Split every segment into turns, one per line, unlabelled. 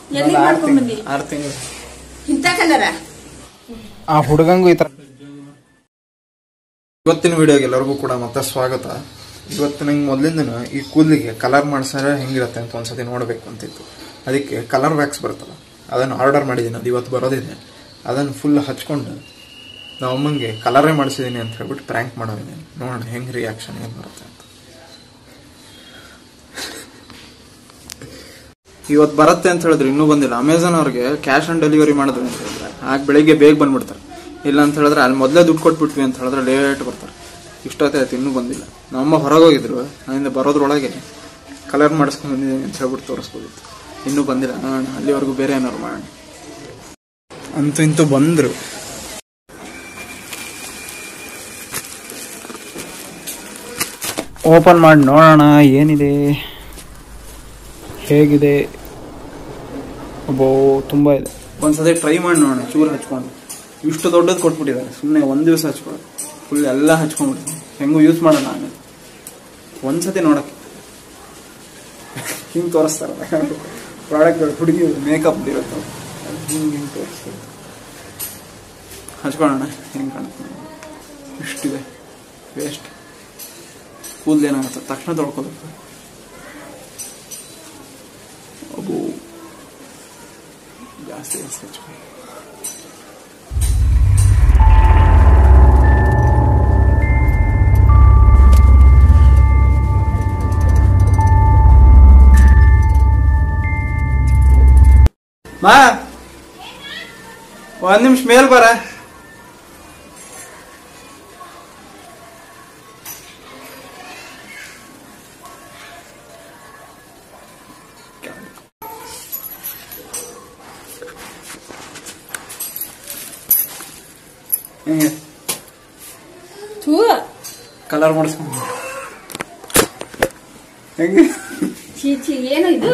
ಎಲ್ಲಿಗ್ ಮಾಡ್ಕೊಂಡ್ ಬಂದಿ
ಆರು ತಿಂಗಳು
ಇಂಥ ಕಲರ
ಆ ಹುಡುಗಂಗೂ ಈ ತರ ಇವತ್ತಿನ ವಿಡಿಯೋಗೆ ಎಲ್ಲರಿಗೂ ಕೂಡ ಮತ್ತೆ ಸ್ವಾಗತ ಇವತ್ತು ನಂಗೆ ಮೊದಲಿಂದನ ಈ ಕೂದಲಿಗೆ ಕಲರ್ ಮಾಡ್ಸಾರ ಹೆಂಗಿರುತ್ತೆ ಅಂತ ಒಂದ್ಸತಿ ನೋಡಬೇಕು ಅಂತಿತ್ತು ಅದಕ್ಕೆ ಕಲರ್ ವ್ಯಾಕ್ಸ್ ಬರುತ್ತಲ್ಲ ಅದನ್ನು ಆರ್ಡರ್ ಮಾಡಿದ್ದೀನಿ ಅದು ಇವತ್ತು ಬರೋದಿದೆ ಅದನ್ನು ಫುಲ್ ಹಚ್ಕೊಂಡು ನಮ್ಮ ಅಮ್ಮಂಗೆ ಕಲರೇ ಮಾಡಿಸಿದ್ದೀನಿ ಅಂತ ಹೇಳ್ಬಿಟ್ಟು ಪ್ರ್ಯಾಂಕ್ ಮಾಡೋದಿದ್ದೀನಿ ನೋಡೋಣ ಹೆಂಗೆ ರಿಯಾಕ್ಷನ್ ಏನು ಬರುತ್ತೆ ಅಂತ ಇವತ್ತು ಬರುತ್ತೆ ಅಂತ ಹೇಳಿದ್ರು ಇನ್ನೂ ಬಂದಿಲ್ಲ ಅಮೆಝಾನ್ ಅವ್ರಿಗೆ ಕ್ಯಾಶ್ ಆನ್ ಡೆಲಿವರಿ ಮಾಡಿದ್ರು ಅಂತ ಹೇಳಿದ್ರೆ ಆಗ ಬೆಳಿಗ್ಗೆ ಬೇಗ ಬಂದ್ಬಿಡ್ತಾರೆ ಇಲ್ಲ ಅಂತ ಹೇಳಿದ್ರೆ ಅಲ್ಲಿ ಮೊದಲೇ ದುಡ್ಡು ಕೊಟ್ಬಿಟ್ವಿ ಅಂತ ಹೇಳಿದ್ರೆ ಲೇಟ್ ಬರ್ತಾರೆ ಇಷ್ಟೊತ್ತಾಯ್ತು ಇನ್ನೂ ಬಂದಿಲ್ಲ ನಮ್ಮಮ್ಮ ಹೊರಗೋಗಿದ್ರು ಅಲ್ಲಿಂದ ಬರೋದ್ರೊಳಗೆ ಕಲರ್ ಮಾಡಿಸ್ಕೊಂಡು ಬಂದಿದ್ದೀನಿ ಅಂತ ಹೇಳ್ಬಿಟ್ಟು ತೋರಿಸ್ಬೋದಿತ್ತು ಇನ್ನೂ ಬಂದಿಲ್ಲ ನೋಡೋಣ ಅಲ್ಲಿವರೆಗೂ ಬೇರೆ ಏನಾದ್ರು ಮಾಡೋಣ ಅಂತೂ ಇಂತೂ ಬಂದರು ಓಪನ್ ಮಾಡಿ ನೋಡೋಣ ಏನಿದೆ ಹೇಗಿದೆ ಅಬ್ಬೋ ತುಂಬ ಇದೆ ಒಂದ್ಸತಿ ಟ್ರೈ ಮಾಡಿ ನೋಡೋಣ ಚೂರು ಹಚ್ಕೊಂಡು ಇಷ್ಟು ದೊಡ್ಡದು ಕೊಟ್ಬಿಟ್ಟಿದ್ದಾರೆ ಸುಮ್ಮನೆ ಒಂದು ದಿವಸ ಹಚ್ಕೊಳ್ಳೋದು ಫುಲ್ ಎಲ್ಲ ಹಚ್ಕೊಂಡ್ಬಿಡ್ತೀನಿ ಹೆಂಗೂ ಯೂಸ್ ಮಾಡೋಣ ಆಮೇಲೆ ಒಂದ್ಸತಿ ನೋಡಕ್ಕೆ ಹಿಂಗೆ ತೋರಿಸ್ತಾರಲ್ಲ ಪ್ರಾಡಕ್ಟ್ಗಳು ಹುಡುಗಿ ಮೇಕಪ್ ಇರುತ್ತೆ ಹಿಂಗೆ ಹಿಂಗೆ ತೋರಿಸ್ತಾರೆ ಹಚ್ಕೊಳ್ಳೋಣ ಹೆಂಗೆ ಕಾಣುತ್ತೆ ಇಷ್ಟಿದೆ ವೇಸ್ಟ್ ಕೂದಲೇನಾಗುತ್ತೆ ತಕ್ಷಣ ತೊಳ್ಕೊಬೇಕು ಅಬ್ಬೋ ಜಾಸ್ತಿ ಜಾಸ್ತಿ ಹಚ್ಕೊಳ್ಳಿ ಮಾ ಒಂದ್ ನಿಮಿಷ ಮೇಲ್ ಬರ ಹೆಂಗೆ
ಥೂ
ಕಲರ್ ಮಾಡಿಸ್ಕೊಂಡು ಹೆಂಗೆ
ಚೀ ಚೀ ಏನು ಇದು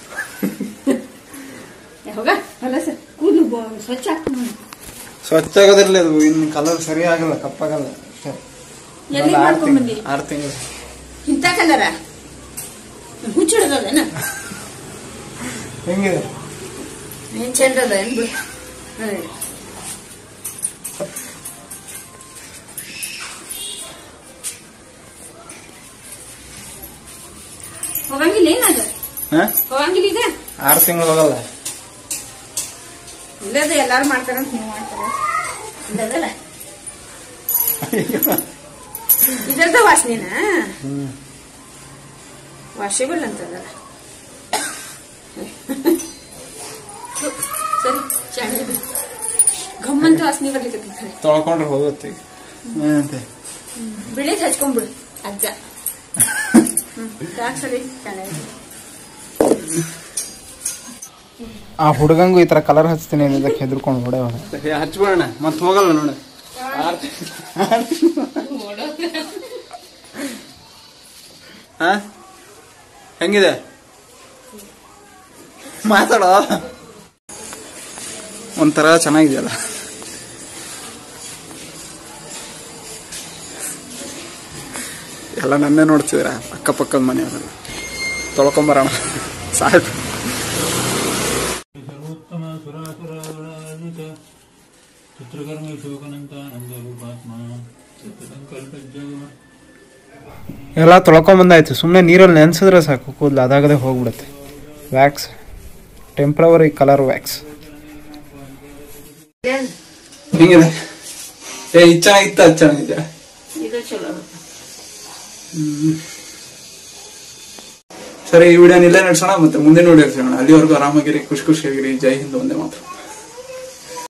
ಯಾವಾಗ ಅಲ್ಲ ಸರ್ ಕೂದಲು ಬ- ಸ್ವಚ್ಛ ಆಗ್ತದೆ ನೋಡಿ
ಸ್ವಚ್ಛ ಆಗೋದಿರಲಿ ಅದು ಇನ್ನು ಕಲರ್ ಸರಿ ಆಗಲ್ಲ ಕಪ್ಪಾಗಲ್ಲ ಅಷ್ಟೇ
ಎಲ್ಲಿಗ್
ಆರು
ಮಾಡ್ಕೊಂಡ್ ಬಂದಿ
ತಿಂಗಳು ಆರು ತಿಂಗಳು
ಇಂಥ ಕಲರ ಹುಚ್ಚಿಡೋದಲ್ಲೇನ
ಹೆಂಗಿದೆ
ಏನ್ ಚಂದ ಅದ ಏನ್ ಬಿಡು ಅದೇ. ಹೋಗಂಗಿಲ್ಲ ಏನದ
ಹಾ
ಹೋಗಂಗಿಲ್ಲ ಈಗ
ಆರು ತಿಂಗಳು ಹೋಗಲ್ಲ
ಇಲ್ಲದ ಎಲ್ಲಾರು ಮಾಡ್ತಾರ ಅಂತ ನೀವು ಮಾಡ್ತಾರ ಇಲ್ಲದಲ್ಲ ಇದರದ ವಾಸನೆನ ವಾಷೇಬಲ್ ಅಂತದಲ್ಲ ಸರಿ ಚೆನ್ನಾಗಿ ಗಮ್ಮಂತ ವಾಸನೆ ಬರ್ಲಿಕ್ಕೆ ಖರೆ
ತೊಳ್ಕೊಂಡ್ರೆ ಹೋಗುತ್ತೆ ಈಗ ಏನಂತೆ
ಬಿಳಿದ್ ಹಚ್ಕೊಂಡ್ಬಿಡು ಅಜ್ಜ ಹ್ಮ್ ಯಾಕೆ ಸರಿ ಚೆನ್ನಾಗಿ
ಆ ಹುಡುಗಂಗೂ ಈ ತರ ಕಲರ್ ಹಚ್ತೀನಿ ಅನ್ನೋದಕ್ಕೆ ಹೆದರ್ಕೊಂಡು ಹೊಡೆ ಹಚ್ಬಿಡೋಣ ಮತ್ತೆ ಹೋಗಲ್ಲ ನೋಡ ಹಾ ಹೆಂಗಿದೆ ಮಾತಾಡೋ ಒಂಥರ ಚೆನ್ನಾಗಿದೆಯಲ್ಲ ಎಲ್ಲ ನನ್ನೇ ನೋಡ್ತಿದ್ದೀರಾ ಅಕ್ಕಪಕ್ಕದ ಮನೆಯವರೆಲ್ಲ ತೊಳ್ಕೊಂಬರೋಣ ಸಾಕು
ಸರ್ವೋತ್ತಮ ಸುರಾಸುರಾವರಾಜಿತ ಚಿತ್ರಕರ್ಮ ಶೋಕನಂತ ನಂದರೂಪಾತ್ಮ ಸತ್ಯಸಂಕಲ್ಪಜ್ಜಗಮ
ಎಲ್ಲ ತೊಳ್ಕೊಂಬಂದಾಯ್ತು ಸುಮ್ಮನೆ ನೀರಲ್ಲಿ ನೆನೆಸಿದ್ರೆ ಸಾಕು ಕೂದಲು ಅದಾಗದೆ ಹೋಗ್ಬಿಡುತ್ತೆ ವ್ಯಾಕ್ಸ್ ಟೆಂಪ್ರವರಿ ಕಲರ್ ವ್ಯಾಕ್ಸ್ ಹಿಂಗಿದೆ ಏ ಇದು ಚೆನ್ನಾಗಿತ್ತು ಅದು ಚೆನ್ನಾಗಿದೆ
ಇದು ಚಲೋ
ಸರಿ ಈ ವಿಡಿಯೋನ ಇಲ್ಲೇ ನಡೆಸೋಣ ಮತ್ತೆ ಮುಂದಿನ ವಿಡಿಯೋ ಸಿಗೋಣ ಅಲ್ಲಿವರೆಗೂ ಆರಾಮಾಗಿರಿ ಖುಷಿ ಖುಷಿಯಾಗಿರಿ ಜೈ ಹಿಂದ್ ಒಂದೇ ಮಾತ್ರ